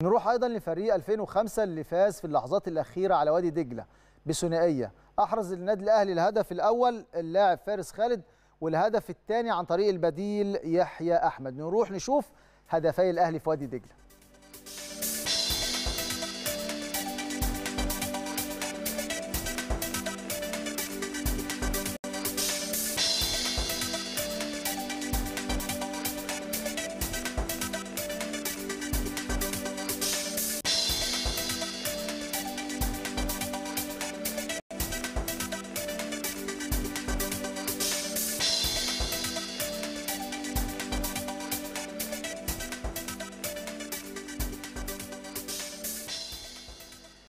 نروح ايضا لفريق 2005 اللي فاز في اللحظات الاخيره على وادي دجله بثنائيه احرز النادي الاهلي الهدف الاول اللاعب فارس خالد والهدف الثاني عن طريق البديل يحيى احمد نروح نشوف هدفي الاهلي في وادي دجله